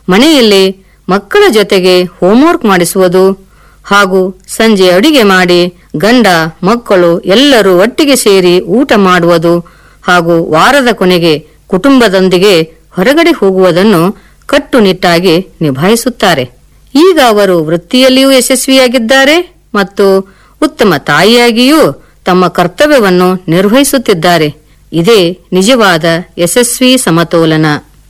ಮನೆಯಲ್ಲಿ ಮಕ್ಕಳ ಜೊತೆಗೆ ಹೋಂವರ್ಕ್ ಮಾಡಿಸುವುದು ಹಾಗೂ ಸಂಜೆ ಅಡಿಗೆ ಮಾಡಿ ಗಂಡ ಮಕ್ಕಳು ಎಲ್ಲರೂ ಒಟ್ಟಿಗೆ ಸೇರಿ ಊಟ ಮಾಡುವುದು ಹಾಗೂ ವಾರದ ಕೊನೆಗೆ ಕುಟುಂಬದೊಂದಿಗೆ ಹೊರಗಡೆ ಹೋಗುವುದನ್ನು ಕಟ್ಟುನಿಟ್ಟಾಗಿ ನಿಭಾಯಿಸುತ್ತಾರೆ ಈಗ ಅವರು ವೃತ್ತಿಯಲ್ಲಿಯೂ ಯಶಸ್ವಿಯಾಗಿದ್ದಾರೆ ಮತ್ತು ಉತ್ತಮ ತಾಯಿಯಾಗಿಯೂ ತಮ್ಮ ಕರ್ತವ್ಯವನ್ನು ನಿರ್ವಹಿಸುತ್ತಿದ್ದಾರೆ ಇದೇ ನಿಜವಾದ ಯಶಸ್ವಿ ಸಮತೋಲನ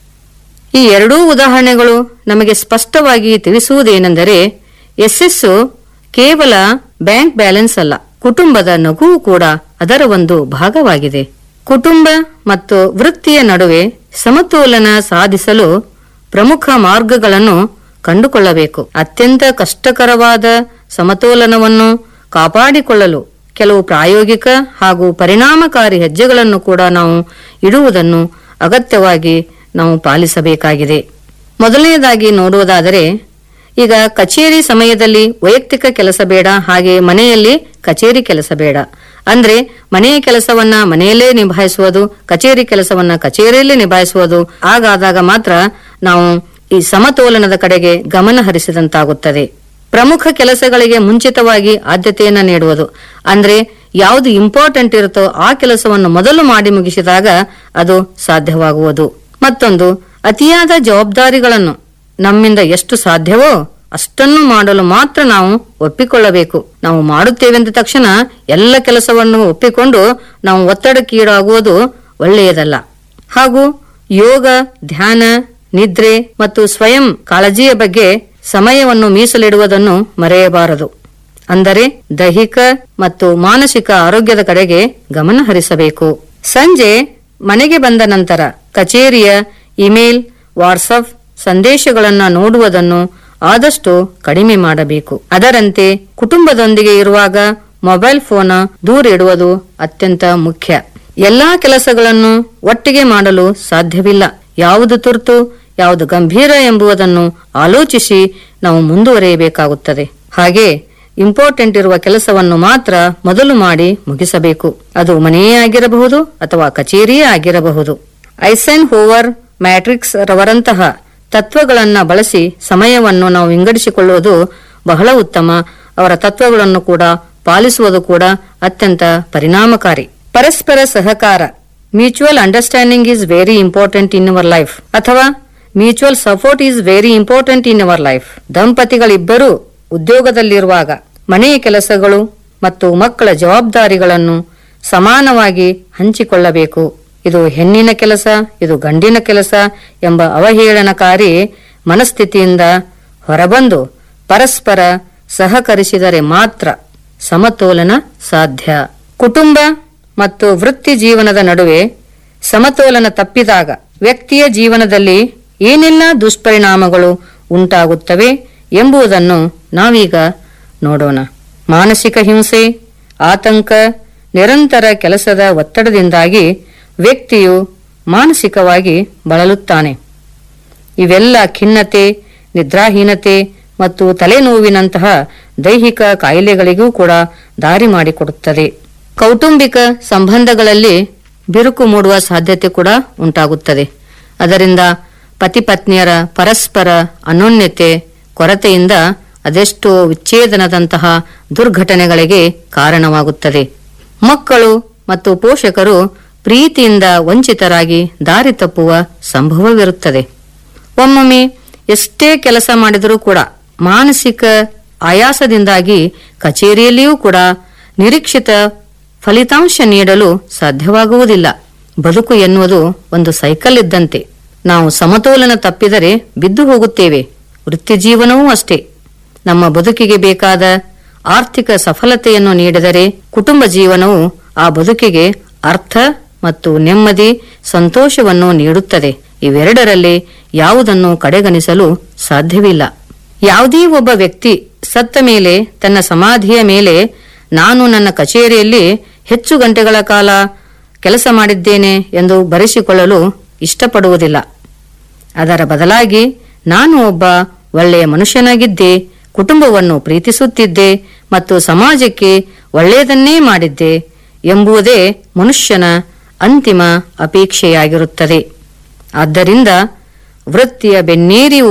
ಈ ಎರಡೂ ಉದಾಹರಣೆಗಳು ನಮಗೆ ಸ್ಪಷ್ಟವಾಗಿ ತಿಳಿಸುವುದೇನೆಂದರೆ ಯಶಸ್ಸು ಕೇವಲ ಬ್ಯಾಂಕ್ ಬ್ಯಾಲೆನ್ಸ್ ಅಲ್ಲ ಕುಟುಂಬದ ನಗುವು ಕೂಡ ಅದರ ಒಂದು ಭಾಗವಾಗಿದೆ ಕುಟುಂಬ ಮತ್ತು ವೃತ್ತಿಯ ನಡುವೆ ಸಮತೋಲನ ಸಾಧಿಸಲು ಪ್ರಮುಖ ಮಾರ್ಗಗಳನ್ನು ಕಂಡುಕೊಳ್ಳಬೇಕು ಅತ್ಯಂತ ಕಷ್ಟಕರವಾದ ಸಮತೋಲನವನ್ನು ಕಾಪಾಡಿಕೊಳ್ಳಲು ಕೆಲವು ಪ್ರಾಯೋಗಿಕ ಹಾಗೂ ಪರಿಣಾಮಕಾರಿ ಹೆಜ್ಜೆಗಳನ್ನು ಕೂಡ ನಾವು ಇಡುವುದನ್ನು ಅಗತ್ಯವಾಗಿ ನಾವು ಪಾಲಿಸಬೇಕಾಗಿದೆ ಮೊದಲನೆಯದಾಗಿ ನೋಡುವುದಾದರೆ ಈಗ ಕಚೇರಿ ಸಮಯದಲ್ಲಿ ವೈಯಕ್ತಿಕ ಕೆಲಸ ಬೇಡ ಹಾಗೆ ಮನೆಯಲ್ಲಿ ಕಚೇರಿ ಕೆಲಸ ಬೇಡ ಅಂದ್ರೆ ಮನೆಯ ಕೆಲಸವನ್ನ ಮನೆಯಲ್ಲೇ ನಿಭಾಯಿಸುವುದು ಕಚೇರಿ ಕೆಲಸವನ್ನ ಕಚೇರಿಯಲ್ಲೇ ನಿಭಾಯಿಸುವುದು ಹಾಗಾದಾಗ ಮಾತ್ರ ನಾವು ಈ ಸಮತೋಲನದ ಕಡೆಗೆ ಗಮನ ಹರಿಸಿದಂತಾಗುತ್ತದೆ ಪ್ರಮುಖ ಕೆಲಸಗಳಿಗೆ ಮುಂಚಿತವಾಗಿ ಆದ್ಯತೆಯನ್ನ ನೀಡುವುದು ಅಂದ್ರೆ ಯಾವುದು ಇಂಪಾರ್ಟೆಂಟ್ ಇರುತ್ತೋ ಆ ಕೆಲಸವನ್ನು ಮೊದಲು ಮಾಡಿ ಮುಗಿಸಿದಾಗ ಅದು ಸಾಧ್ಯವಾಗುವುದು ಮತ್ತೊಂದು ಅತಿಯಾದ ಜವಾಬ್ದಾರಿಗಳನ್ನು ನಮ್ಮಿಂದ ಎಷ್ಟು ಸಾಧ್ಯವೋ ಅಷ್ಟನ್ನು ಮಾಡಲು ಮಾತ್ರ ನಾವು ಒಪ್ಪಿಕೊಳ್ಳಬೇಕು ನಾವು ಮಾಡುತ್ತೇವೆಂದ ತಕ್ಷಣ ಎಲ್ಲ ಕೆಲಸವನ್ನು ಒಪ್ಪಿಕೊಂಡು ನಾವು ಒತ್ತಡಕ್ಕೀಡಾಗುವುದು ಒಳ್ಳೆಯದಲ್ಲ ಹಾಗೂ ಯೋಗ ಧ್ಯಾನ ನಿದ್ರೆ ಮತ್ತು ಸ್ವಯಂ ಕಾಳಜಿಯ ಬಗ್ಗೆ ಸಮಯವನ್ನು ಮೀಸಲಿಡುವುದನ್ನು ಮರೆಯಬಾರದು ಅಂದರೆ ದೈಹಿಕ ಮತ್ತು ಮಾನಸಿಕ ಆರೋಗ್ಯದ ಕಡೆಗೆ ಗಮನ ಹರಿಸಬೇಕು ಸಂಜೆ ಮನೆಗೆ ಬಂದ ನಂತರ ಕಚೇರಿಯ ಇಮೇಲ್ ವಾಟ್ಸಪ್ ಸಂದೇಶಗಳನ್ನು ನೋಡುವುದನ್ನು ಆದಷ್ಟು ಕಡಿಮೆ ಮಾಡಬೇಕು ಅದರಂತೆ ಕುಟುಂಬದೊಂದಿಗೆ ಇರುವಾಗ ಮೊಬೈಲ್ ಫೋನ್ ದೂರ ಇಡುವುದು ಅತ್ಯಂತ ಮುಖ್ಯ ಎಲ್ಲಾ ಕೆಲಸಗಳನ್ನು ಒಟ್ಟಿಗೆ ಮಾಡಲು ಸಾಧ್ಯವಿಲ್ಲ ಯಾವುದು ತುರ್ತು ಯಾವುದು ಗಂಭೀರ ಎಂಬುದನ್ನು ಆಲೋಚಿಸಿ ನಾವು ಮುಂದುವರಿಯಬೇಕಾಗುತ್ತದೆ ಹಾಗೆ ಇಂಪಾರ್ಟೆಂಟ್ ಇರುವ ಕೆಲಸವನ್ನು ಮಾತ್ರ ಮೊದಲು ಮಾಡಿ ಮುಗಿಸಬೇಕು ಅದು ಮನೆಯೇ ಆಗಿರಬಹುದು ಅಥವಾ ಕಚೇರಿಯೇ ಆಗಿರಬಹುದು ಐಸೆನ್ ಹೋವರ್ ಮ್ಯಾಟ್ರಿಕ್ಸ್ ರವರಂತಹ ತತ್ವಗಳನ್ನ ಬಳಸಿ ಸಮಯವನ್ನು ನಾವು ವಿಂಗಡಿಸಿಕೊಳ್ಳುವುದು ಬಹಳ ಉತ್ತಮ ಅವರ ತತ್ವಗಳನ್ನು ಕೂಡ ಪಾಲಿಸುವುದು ಕೂಡ ಅತ್ಯಂತ ಪರಿಣಾಮಕಾರಿ ಪರಸ್ಪರ ಸಹಕಾರ mutual understanding is very important in our life ಅಥವಾ mutual support is very important in our life ದಂಪತಿಗಳಿಬ್ಬರೂ ಉದ್ಯೋಗದಲ್ಲಿರುವಾಗ ಮನೆಯ ಕೆಲಸಗಳು ಮತ್ತು ಮಕ್ಕಳ ಜವಾಬ್ದಾರಿಗಳನ್ನು ಸಮಾನವಾಗಿ ಹಂಚಿಕೊಳ್ಳಬೇಕು ಇದು ಹೆಣ್ಣಿನ ಕೆಲಸ ಇದು ಗಂಡಿನ ಕೆಲಸ ಎಂಬ ಅವಹೇಳನಕಾರಿ ಮನಸ್ಥಿತಿಯಿಂದ ಹೊರಬಂದು ಪರಸ್ಪರ ಸಹಕರಿಸಿದರೆ ಮಾತ್ರ ಸಮತೋಲನ ಸಾಧ್ಯ ಕುಟುಂಬ ಮತ್ತು ವೃತ್ತಿ ಜೀವನದ ನಡುವೆ ಸಮತೋಲನ ತಪ್ಪಿದಾಗ ವ್ಯಕ್ತಿಯ ಜೀವನದಲ್ಲಿ ಏನೆಲ್ಲ ದುಷ್ಪರಿಣಾಮಗಳು ಉಂಟಾಗುತ್ತವೆ ಎಂಬುದನ್ನು ನಾವೀಗ ನೋಡೋಣ ಮಾನಸಿಕ ಹಿಂಸೆ ಆತಂಕ ನಿರಂತರ ಕೆಲಸದ ಒತ್ತಡದಿಂದಾಗಿ ವ್ಯಕ್ತಿಯು ಮಾನಸಿಕವಾಗಿ ಬಳಲುತ್ತಾನೆ ಇವೆಲ್ಲ ಖಿನ್ನತೆ ನಿದ್ರಾಹೀನತೆ ಮತ್ತು ತಲೆನೋವಿನಂತಹ ದೈಹಿಕ ಕಾಯಿಲೆಗಳಿಗೂ ಕೂಡ ದಾರಿ ಮಾಡಿಕೊಡುತ್ತದೆ ಕೌಟುಂಬಿಕ ಸಂಬಂಧಗಳಲ್ಲಿ ಬಿರುಕು ಮೂಡುವ ಸಾಧ್ಯತೆ ಕೂಡ ಉಂಟಾಗುತ್ತದೆ ಅದರಿಂದ ಪತಿಪತ್ನಿಯರ ಪರಸ್ಪರ ಅನೋನ್ಯತೆ ಕೊರತೆಯಿಂದ ಅದೆಷ್ಟೋ ವಿಚ್ಛೇದನದಂತಹ ದುರ್ಘಟನೆಗಳಿಗೆ ಕಾರಣವಾಗುತ್ತದೆ ಮಕ್ಕಳು ಮತ್ತು ಪೋಷಕರು ಪ್ರೀತಿಯಿಂದ ವಂಚಿತರಾಗಿ ದಾರಿ ತಪ್ಪುವ ಸಂಭವವಿರುತ್ತದೆ ಒಮ್ಮೊಮ್ಮೆ ಎಷ್ಟೇ ಕೆಲಸ ಮಾಡಿದರೂ ಕೂಡ ಮಾನಸಿಕ ಆಯಾಸದಿಂದಾಗಿ ಕಚೇರಿಯಲ್ಲಿಯೂ ಕೂಡ ನಿರೀಕ್ಷಿತ ಫಲಿತಾಂಶ ನೀಡಲು ಸಾಧ್ಯವಾಗುವುದಿಲ್ಲ ಬದುಕು ಎನ್ನುವುದು ಒಂದು ಸೈಕಲ್ ಇದ್ದಂತೆ ನಾವು ಸಮತೋಲನ ತಪ್ಪಿದರೆ ಬಿದ್ದು ಹೋಗುತ್ತೇವೆ ವೃತ್ತಿ ಜೀವನವೂ ಅಷ್ಟೇ ನಮ್ಮ ಬದುಕಿಗೆ ಬೇಕಾದ ಆರ್ಥಿಕ ಸಫಲತೆಯನ್ನು ನೀಡಿದರೆ ಕುಟುಂಬ ಜೀವನವು ಆ ಬದುಕಿಗೆ ಅರ್ಥ ಮತ್ತು ನೆಮ್ಮದಿ ಸಂತೋಷವನ್ನು ನೀಡುತ್ತದೆ ಇವೆರಡರಲ್ಲಿ ಯಾವುದನ್ನು ಕಡೆಗಣಿಸಲು ಸಾಧ್ಯವಿಲ್ಲ ಯಾವುದೇ ಒಬ್ಬ ವ್ಯಕ್ತಿ ಸತ್ತ ಮೇಲೆ ತನ್ನ ಸಮಾಧಿಯ ಮೇಲೆ ನಾನು ನನ್ನ ಕಚೇರಿಯಲ್ಲಿ ಹೆಚ್ಚು ಗಂಟೆಗಳ ಕಾಲ ಕೆಲಸ ಮಾಡಿದ್ದೇನೆ ಎಂದು ಬರೆಸಿಕೊಳ್ಳಲು ಇಷ್ಟಪಡುವುದಿಲ್ಲ ಅದರ ಬದಲಾಗಿ ನಾನು ಒಬ್ಬ ಒಳ್ಳೆಯ ಮನುಷ್ಯನಾಗಿದ್ದೆ ಕುಟುಂಬವನ್ನು ಪ್ರೀತಿಸುತ್ತಿದ್ದೆ ಮತ್ತು ಸಮಾಜಕ್ಕೆ ಒಳ್ಳೆಯದನ್ನೇ ಮಾಡಿದ್ದೆ ಎಂಬುದೇ ಮನುಷ್ಯನ ಅಂತಿಮ ಅಪೇಕ್ಷೆಯಾಗಿರುತ್ತದೆ ಆದ್ದರಿಂದ ವೃತ್ತಿಯ ಬೆನ್ನೇರಿ